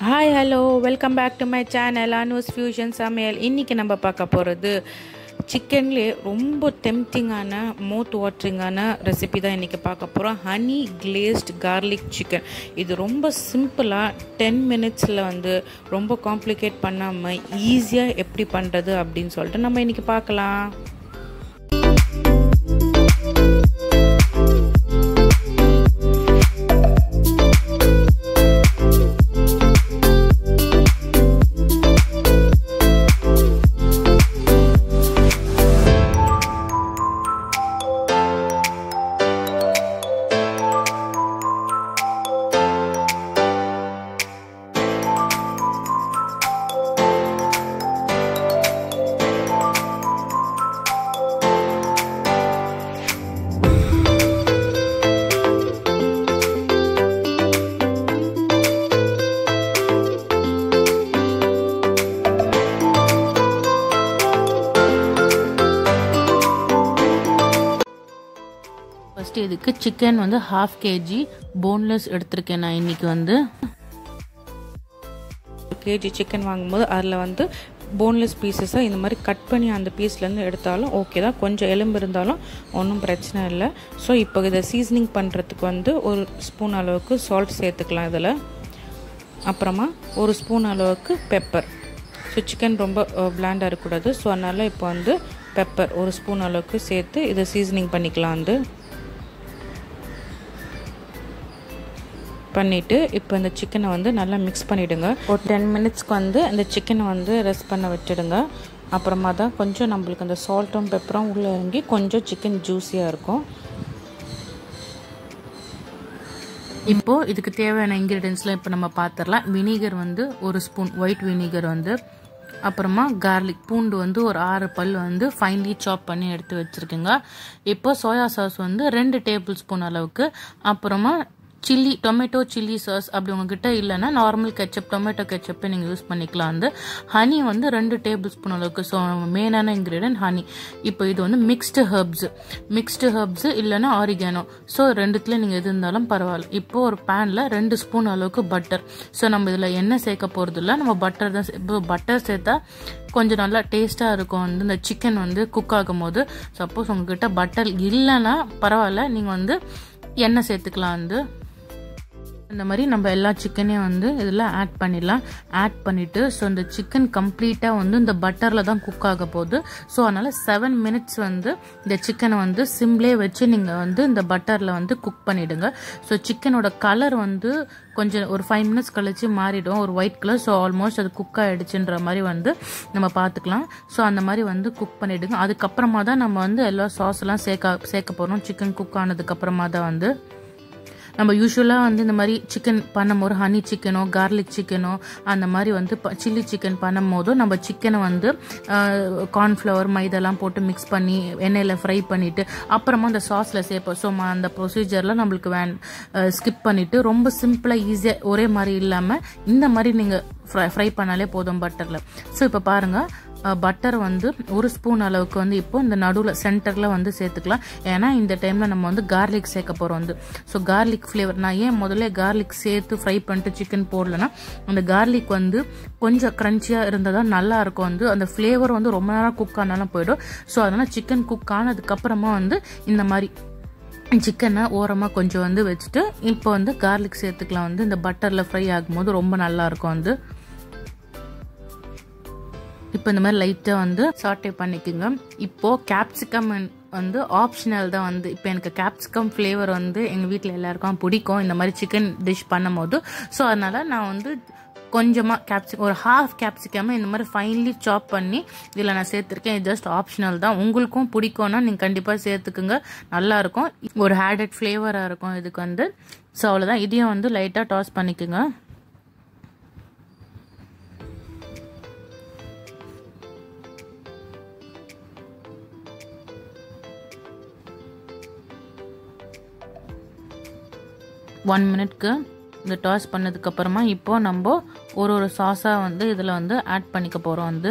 hi hello welcome back to my channel Anu's fusion சமையல் இன்றைக்கி நம்ம பார்க்க போகிறது சிக்கன்லேயே ரொம்ப டெம்டிங்கான மோத் வாட்டரிங்கான ரெசிபி தான் இன்றைக்கி பார்க்க போகிறோம் ஹனி கிளேஸ்ட் கார்லிக் சிக்கன் இது ரொம்ப சிம்பிளாக டென் மினிட்ஸில் வந்து ரொம்ப காம்ப்ளிகேட் பண்ணாமல் ஈஸியாக எப்படி பண்ணுறது அப்படின்னு சொல்லிட்டு நம்ம இன்றைக்கி பார்க்கலாம் ஃபஸ்ட்டு இதுக்கு சிக்கன் வந்து ஹாஃப் கேஜி போன்லெஸ் எடுத்திருக்கேன் நான் இன்றைக்கி வந்து கேஜி சிக்கன் வாங்கும்போது அதில் வந்து போன்லெஸ் பீசஸாக இந்த மாதிரி கட் பண்ணி அந்த பீஸ்லேருந்து எடுத்தாலும் ஓகே தான் கொஞ்சம் எலும்பு இருந்தாலும் ஒன்றும் பிரச்சனை இல்லை ஸோ இப்போ இதை சீசனிங் பண்ணுறதுக்கு வந்து ஒரு ஸ்பூன் அளவுக்கு சால்ட் சேர்த்துக்கலாம் இதில் அப்புறமா ஒரு ஸ்பூன் அளவுக்கு பெப்பர் ஸோ சிக்கன் ரொம்ப பிளாண்டாக இருக்கக்கூடாது ஸோ அதனால் இப்போ வந்து பெப்பர் ஒரு ஸ்பூன் அளவுக்கு சேர்த்து இதை சீசனிங் பண்ணிக்கலாம் வந்து பண்ணிவிட்டு இப்போ இந்த சிக்கனை வந்து நல்லா மிக்ஸ் பண்ணிவிடுங்க ஒரு டென் மினிட்ஸ்க்கு வந்து இந்த சிக்கனை வந்து ரெஸ்ட் பண்ண விட்டுடுங்க அப்புறமா தான் கொஞ்சம் நம்மளுக்கு அந்த சால்ட்டும் பெப்பரும் உள்ளே இறங்கி கொஞ்சம் சிக்கன் ஜூஸியாக இருக்கும் இப்போது இதுக்கு தேவையான இன்க்ரீடியன்ஸ்லாம் இப்போ நம்ம பார்த்துடலாம் வினிகர் வந்து ஒரு ஸ்பூன் ஒயிட் வினிகர் வந்து அப்புறமா கார்லிக் பூண்டு வந்து ஒரு ஆறு பல் வந்து ஃபைன்லி சாப் பண்ணி எடுத்து வச்சுருக்கேங்க இப்போ சோயா சாஸ் வந்து ரெண்டு டேபிள் ஸ்பூன் அளவுக்கு அப்புறமா சில்லி டொமேட்டோ சில்லி சாஸ் அப்படி உங்ககிட்ட இல்லைன்னா நார்மல் கெச்சப் டொமேட்டோ கெச்சப்பை நீங்கள் யூஸ் பண்ணிக்கலாம் வந்து ஹனி வந்து ரெண்டு டேபிள் ஸ்பூன் அளவுக்கு ஸோ மெயினான இன்க்ரீடியன்ட் ஹனி இப்போ இது வந்து மிக்ஸ்டு ஹர்ப்ஸ் மிக்ஸ்டு ஹர்ப்ஸ் இல்லைன்னா ஆரிகானோ ஸோ ரெண்டுத்துல நீங்கள் எது இருந்தாலும் பரவாயில்ல இப்போ ஒரு பேனில் ரெண்டு ஸ்பூன் அளவுக்கு பட்டர் ஸோ நம்ம இதில் எண்ணெய் சேர்க்க போகிறது இல்லை நம்ம பட்டர் தான் இப்போ பட்டர் சேர்த்தா கொஞ்சம் நல்லா டேஸ்ட்டாக இருக்கும் வந்து இந்த சிக்கன் வந்து குக் ஆகும் போது சப்போஸ் உங்ககிட்ட பட்டர் இல்லைன்னா பரவாயில்ல நீங்கள் வந்து எண்ணெய் சேர்த்துக்கலாம் வந்து இந்த மாதிரி நம்ம எல்லா சிக்கனையும் வந்து இதில் ஆட் பண்ணிடலாம் ஆட் பண்ணிவிட்டு ஸோ இந்த சிக்கன் கம்ப்ளீட்டாக வந்து இந்த பட்டரில் தான் குக் ஆக போகுது ஸோ அதனால் செவன் மினிட்ஸ் வந்து இந்த சிக்கனை வந்து சிம்லே வச்சு நீங்கள் வந்து இந்த பட்டரில் வந்து குக் பண்ணிவிடுங்க ஸோ சிக்கனோட கலர் வந்து கொஞ்சம் ஒரு ஃபைவ் மினிட்ஸ் கழிச்சு மாறிடும் ஒரு ஒயிட் கலர் ஸோ ஆல்மோஸ்ட் அது குக் ஆகிடுச்சுன்ற மாதிரி வந்து நம்ம பார்த்துக்கலாம் ஸோ அந்த மாதிரி வந்து குக் பண்ணிவிடுங்க அதுக்கப்புறமா தான் நம்ம வந்து எல்லா சாஸ்லாம் சேர்க்க சேர்க்க போகிறோம் சிக்கன் குக் ஆனதுக்கப்புறமா தான் வந்து நம்ம யூஸ்வலாக வந்து இந்த மாதிரி சிக்கன் பண்ணும்போது ஹனி சிக்கனோ கார்லிக் சிக்கனோ அந்த மாதிரி வந்து சில்லி சிக்கன் பண்ணும் போதும் நம்ம சிக்கனை வந்து கார்ன்ஃப்ளவர் மைதெல்லாம் போட்டு மிக்ஸ் பண்ணி எண்ணெயில் ஃப்ரை பண்ணிவிட்டு அப்புறமா அந்த சாஸில் சேர்ப்போம் ஸோ அந்த ப்ரொசீஜரில் நம்மளுக்கு வேன் ஸ்கிப் பண்ணிவிட்டு ரொம்ப சிம்பிளாக ஈஸியாக ஒரே மாதிரி இல்லாமல் இந்த மாதிரி நீங்கள் ஃப்ரை ஃப்ரை பண்ணாலே போதும் பட்டரில் ஸோ இப்போ பாருங்கள் பட்டர் வந்து ஒரு ஸ்பூன் அளவுக்கு வந்து இப்போ இந்த நடுவில் சென்டரில் வந்து சேர்த்துக்கலாம் ஏன்னா இந்த டைமில் நம்ம வந்து கார்லிக் சேர்க்க போகிறோம் வந்து ஸோ கார்லிக் ஃப்ளேவர் நான் ஏன் முதல்ல கார்லிக் சேர்த்து ஃப்ரை பண்ணிட்டு சிக்கன் போடலன்னா அந்த கார்லிக் வந்து கொஞ்சம் க்ரன்ச்சியாக இருந்தால் தான் நல்லா இருக்கும் வந்து அந்த ஃப்ளேவர் வந்து ரொம்ப நேரம் குக் ஆனாலும் போயிடும் ஸோ அதனால் சிக்கன் குக் ஆனதுக்கப்புறமா வந்து இந்த மாதிரி சிக்கனை ஓரமாக கொஞ்சம் வந்து வச்சுட்டு இப்போ வந்து கார்லிக் சேர்த்துக்கலாம் வந்து இந்த பட்டரில் ஃப்ரை ஆகும்போது ரொம்ப நல்லாயிருக்கும் வந்து இப்போ இந்த மாதிரி லைட்டாக வந்து சாட்டே பண்ணிக்கோங்க இப்போது கேப்சிகம் வந்து ஆப்ஷனல் தான் வந்து இப்போ எனக்கு கேப்சிகம் ஃப்ளேவர் வந்து எங்கள் வீட்டில் எல்லாருக்கும் பிடிக்கும் இந்த மாதிரி சிக்கன் டிஷ் பண்ணும் போது ஸோ அதனால் நான் வந்து கொஞ்சமாக கேப்சி ஒரு ஹாஃப் கேப்சிகம் இந்த மாதிரி ஃபைன்லி சாப் பண்ணி இதில் நான் சேர்த்துருக்கேன் இது ஜஸ்ட் ஆப்ஷனல் தான் உங்களுக்கும் பிடிக்கும்னா நீங்கள் கண்டிப்பாக சேர்த்துக்குங்க நல்லாயிருக்கும் ஒரு ஹேடட் ஃப்ளேவராக இருக்கும் இதுக்கு வந்து ஸோ அவ்வளோதான் இதையும் வந்து லைட்டாக டாஸ் பண்ணிக்கோங்க ஒன் மினிட்க்கு இந்த டாஸ் பண்ணதுக்கப்புறமா இப்போ நம்ம ஒரு ஒரு சாஸாக வந்து இதில் வந்து ஆட் பண்ணிக்க போகிறோம் வந்து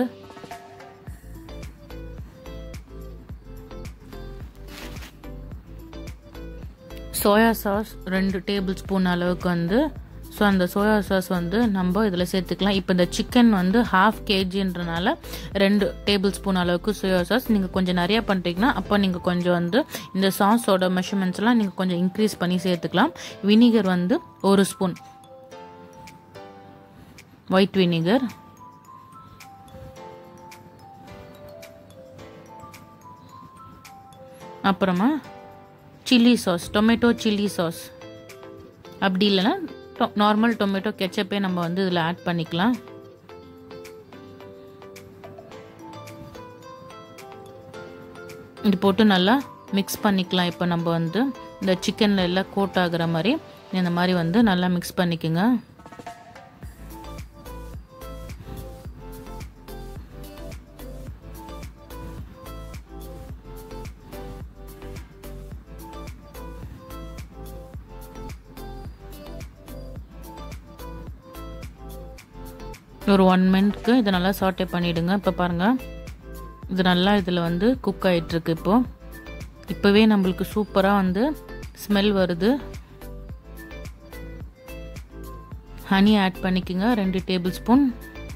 சோயா சாஸ் ரெண்டு டேபிள் ஸ்பூன் அளவுக்கு வந்து ஸோ அந்த சோயா சாஸ் வந்து நம்ம இதில் சேர்த்துக்கலாம் இப்போ இந்த சிக்கன் வந்து ஹாஃப் கேஜின்றனால ரெண்டு டேபிள் ஸ்பூன் அளவுக்கு சோயா சாஸ் நீங்கள் கொஞ்சம் நிறையா பண்ணுறீங்கன்னா அப்போ நீங்கள் கொஞ்சம் வந்து இந்த சாஸோட மெஷர்மெண்ட்ஸ்லாம் நீங்கள் கொஞ்சம் இன்க்ரீஸ் பண்ணி சேர்த்துக்கலாம் வினிகர் வந்து ஒரு ஸ்பூன் ஒயிட் வினிகர் அப்புறமா chilli sauce tomato chilli sauce அப்படி இல்லைன்னா நார்மல் டொமேட்டோ கெச்சப்பே நம்ம வந்து இதில் ஆட் பண்ணிக்கலாம் இது போட்டு நல்லா மிக்ஸ் பண்ணிக்கலாம் இப்போ நம்ம வந்து இந்த சிக்கனில் எல்லாம் கோட் ஆகுற மாதிரி இந்த மாதிரி வந்து நல்லா மிக்ஸ் பண்ணிக்கோங்க ஒரு ஒன் மினிட்க்கு இதை நல்லா சாட்டே பண்ணிவிடுங்க இப்போ பாருங்கள் இது நல்லா இதில் வந்து குக் ஆகிட்டுருக்கு இப்போது இப்போவே நம்மளுக்கு சூப்பராக வந்து ஸ்மெல் வருது ஹனி ஆட் பண்ணிக்கோங்க ரெண்டு டேபிள் ஸ்பூன்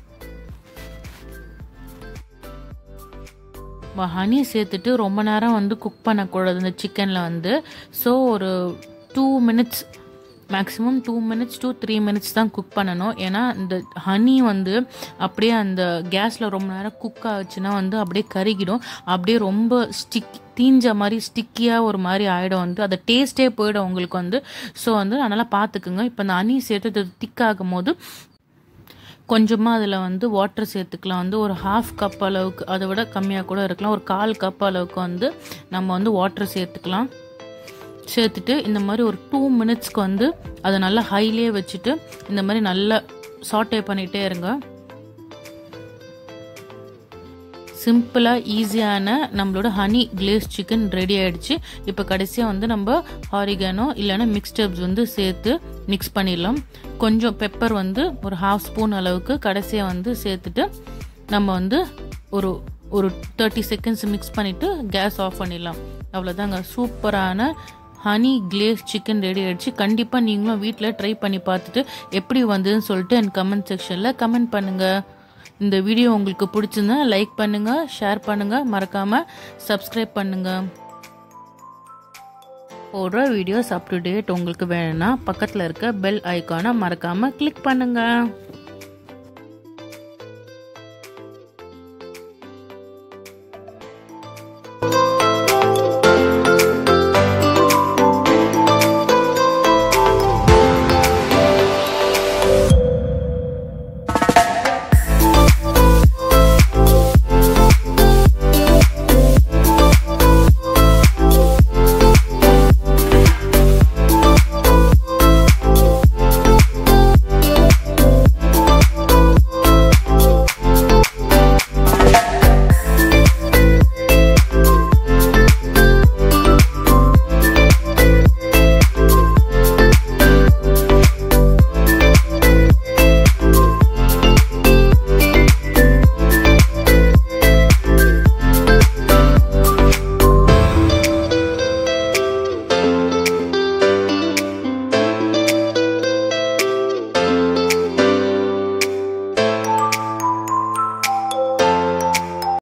ஹனி சேர்த்துட்டு ரொம்ப நேரம் வந்து குக் பண்ணக்கூடாது இந்த சிக்கனில் வந்து ஸோ ஒரு two minutes maximum two minutes two three minutes தான் குக் பண்ணணும் ஏன்னா இந்த ஹனி வந்து அப்படியே அந்த கேஸில் ரொம்ப நேரம் குக் ஆச்சுன்னா வந்து அப்படியே கருகிடும் அப்படியே ரொம்ப ஸ்டிக் தீஞ்ச மாதிரி ஸ்டிக்கியாக ஒரு மாதிரி ஆகிடும் வந்து அந்த டேஸ்ட்டே போயிடும் உங்களுக்கு வந்து ஸோ வந்து அதனால் பார்த்துக்குங்க இப்போ இந்த ஹனி சேர்த்து திக் ஆகும் போது கொஞ்சமாக அதில் வந்து வாட்டர் சேர்த்துக்கலாம் வந்து ஒரு ஹாஃப் கப் அளவுக்கு அதை விட கம்மியாக கூட இருக்கலாம் ஒரு கால் கப் அளவுக்கு வந்து நம்ம வந்து வாட்டர் சேர்த்துக்கலாம் சேர்த்துட்டு இந்த மாதிரி ஒரு டூ மினிட்ஸ்க்கு வந்து அதை நல்லா ஹைலியே வச்சுட்டு இந்த மாதிரி நல்லா சாட்டே பண்ணிகிட்டே இருங்க சிம்பிளாக ஈஸியான நம்மளோட ஹனி கிளேஸ் சிக்கன் ரெடி ஆகிடுச்சு இப்போ கடைசியாக வந்து நம்ம ஹாரிகானோ இல்லைன்னா மிக்ஸ்டப்ஸ் வந்து சேர்த்து மிக்ஸ் பண்ணிடலாம் கொஞ்சம் பெப்பர் வந்து ஒரு ஹாஃப் ஸ்பூன் அளவுக்கு கடைசியாக வந்து சேர்த்துட்டு நம்ம வந்து ஒரு ஒரு தேர்ட்டி செகண்ட்ஸ் மிக்ஸ் பண்ணிவிட்டு கேஸ் ஆஃப் பண்ணிடலாம் அவ்வளோதாங்க சூப்பரான ஹனி கிளேஸ் சிக்கன் ரெடி ஆகிடுச்சு கண்டிப்பாக நீங்களும் வீட்டில் ட்ரை பண்ணி பார்த்துட்டு எப்படி வந்ததுன்னு சொல்லிட்டு என் கமெண்ட் செக்ஷனில் கமெண்ட் பண்ணுங்கள் இந்த வீடியோ உங்களுக்கு பிடிச்சிருந்தா லைக் பண்ணுங்கள் ஷேர் பண்ணுங்கள் மறக்காமல் சப்ஸ்கிரைப் பண்ணுங்கள் போடுற வீடியோஸ் அப் டு டேட் உங்களுக்கு வேணும்னா பக்கத்தில் இருக்க பெல் ஐக்கானை மறக்காமல் கிளிக் பண்ணுங்கள்